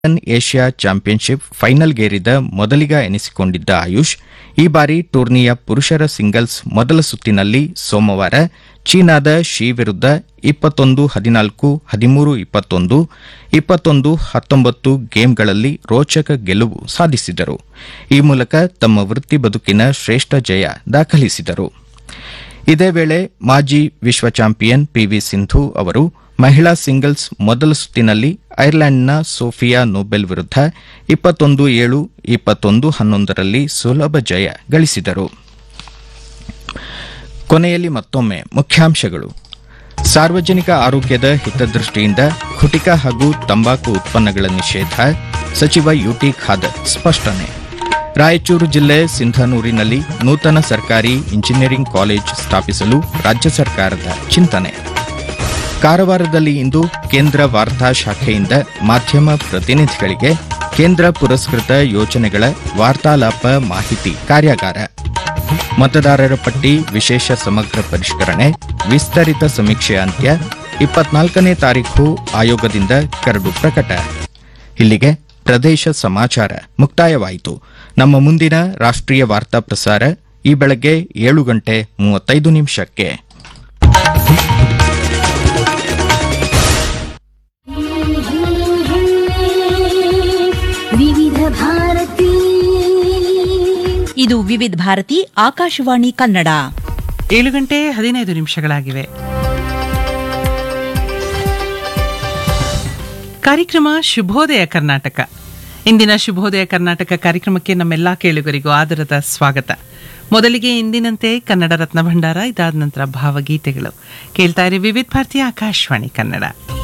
Asia championship ಫೈನಲ್ಗೇರಿದ ಮೊದಲಿಗ ಎನಿಸಿಕೊಂಡಿದ್ದ ಆಯುಷ್ ಈ ಬಾರಿ ಟೂರ್ನಿಯ ಪುರುಷರ ಸಿಂಗಲ್ಸ್ ಮೊದಲ ಸುತ್ತಿನಲ್ಲಿ ಸೋಮವಾರ ಚೀನಾದ ಶಿ ವಿರುದ್ಧ ಇಪ್ಪತ್ತೊಂದು ಹದಿನಾಲ್ಕು ಹದಿಮೂರು ಇಪ್ಪತ್ತೊಂದು ಇಪ್ಪತ್ತೊಂದು ಹತ್ತೊಂಬತ್ತು ಗೇಮ್ಗಳಲ್ಲಿ ರೋಚಕ ಗೆಲುವು ಸಾಧಿಸಿದರು ಈ ಮೂಲಕ ತಮ್ಮ ವೃತ್ತಿ ಬದುಕಿನ ಶ್ರೇಷ್ಠ ಜಯ ದಾಖಲಿಸಿದರು ಇದೇ ವೇಳೆ ಮಾಜಿ ವಿಶ್ವ ಚಾಂಪಿಯನ್ ಪಿವಿ ಸಿಂಧು ಅವರು ಮಹಿಳಾ ಸಿಂಗಲ್ಸ್ ಮೊದಲ ಸುತ್ತಿನಲ್ಲಿ ಐರ್ಲೆಂಡ್ನ ಸೋಫಿಯಾ ನೋಬೆಲ್ ವಿರುದ್ಧ ಇಪ್ಪತ್ತೊಂದು ಏಳು ಇಪ್ಪತ್ತೊಂದು ಹನ್ನೊಂದರಲ್ಲಿ ಸುಲಭ ಜಯ ಗಳಿಸಿದರು ಕೊನೆಯಲ್ಲಿ ಮತ್ತೊಮ್ಮೆ ಮುಖ್ಯಾಂಶಗಳು ಸಾರ್ವಜನಿಕ ಆರೋಗ್ಯದ ಹಿತದೃಷ್ಟಿಯಿಂದ ಖುಟಿಕ ಹಾಗೂ ತಂಬಾಕು ಉತ್ಪನ್ನಗಳ ನಿಷೇಧ ಸಚಿವ ಯುಟಿ ಖಾದರ್ ಸ್ಪಷ್ಟನೆ ರಾಯಚೂರು ಜಿಲ್ಲೆ ಸಿಂಧನೂರಿನಲ್ಲಿ ನೂತನ ಸರ್ಕಾರಿ ಇಂಜಿನಿಯರಿಂಗ್ ಕಾಲೇಜ್ ಸ್ಥಾಪಿಸಲು ರಾಜ್ಯ ಸರ್ಕಾರದ ಚಿಂತನೆ ಕಾರವಾರದಲ್ಲಿ ಇಂದು ಕೇಂದ್ರ ವಾರ್ತಾ ಶಾಖೆಯಿಂದ ಮಾಧ್ಯಮ ಪ್ರತಿನಿಧಿಗಳಿಗೆ ಕೇಂದ್ರ ಪುರಸ್ಕೃತ ಯೋಜನೆಗಳ ವಾರ್ತಾಲಾಪ ಮಾಹಿತಿ ಕಾರ್ಯಾಗಾರ ಮತದಾರರ ಪಟ್ಟಿ ವಿಶೇಷ ಸಮಗ್ರ ಪರಿಷ್ಕರಣೆ ವಿಸ್ತರಿತ ಸಮೀಕ್ಷೆ ಅಂತ್ಯ ಇಪ್ಪತ್ನಾಲ್ಕನೇ ತಾರೀಖು ಆಯೋಗದಿಂದ ಕರಡು ಪ್ರಕಟ ಇಲ್ಲಿಗೆ ಪ್ರದೇಶ ಸಮಾಚಾರ ಮುಕ್ತಾಯವಾಯಿತು ನಮ್ಮ ಮುಂದಿನ ರಾಷ್ಟ್ರೀಯ ವಾರ್ತಾ ಪ್ರಸಾರ ಈ ಬೆಳಗ್ಗೆ ಏಳು ಗಂಟೆ ಮೂವತ್ತೈದು ನಿಮಿಷಕ್ಕೆ ವಿವಿಧ ಭಾರತಿ ಇದು ವಿವಿಧ ಭಾರತಿ ಆಕಾಶವಾಣಿ ಕನ್ನಡ ಏಳು ಗಂಟೆ ಹದಿನೈದು ನಿಮಿಷಗಳಾಗಿವೆ ಕಾರ್ಯಕ್ರಮ ಶುಭೋದಯ ಕರ್ನಾಟಕ ಇಂದಿನ ಶುಭೋದಯ ಕರ್ನಾಟಕ ಕಾರ್ಯಕ್ರಮಕ್ಕೆ ನಮ್ಮೆಲ್ಲ ಕೇಳುಗರಿಗೂ ಆದರದ ಸ್ವಾಗತ ಮೊದಲಿಗೆ ಇಂದಿನಂತೆ ಕನ್ನಡ ರತ್ನ ಭಂಡಾರ ಇದಾದ ನಂತರ ಭಾವಗೀತೆಗಳು ಕೇಳ್ತಾ ಇರಿ ವಿವಿಧ ಭಾರತಿ ಆಕಾಶವಾಣಿ ಕನ್ನಡ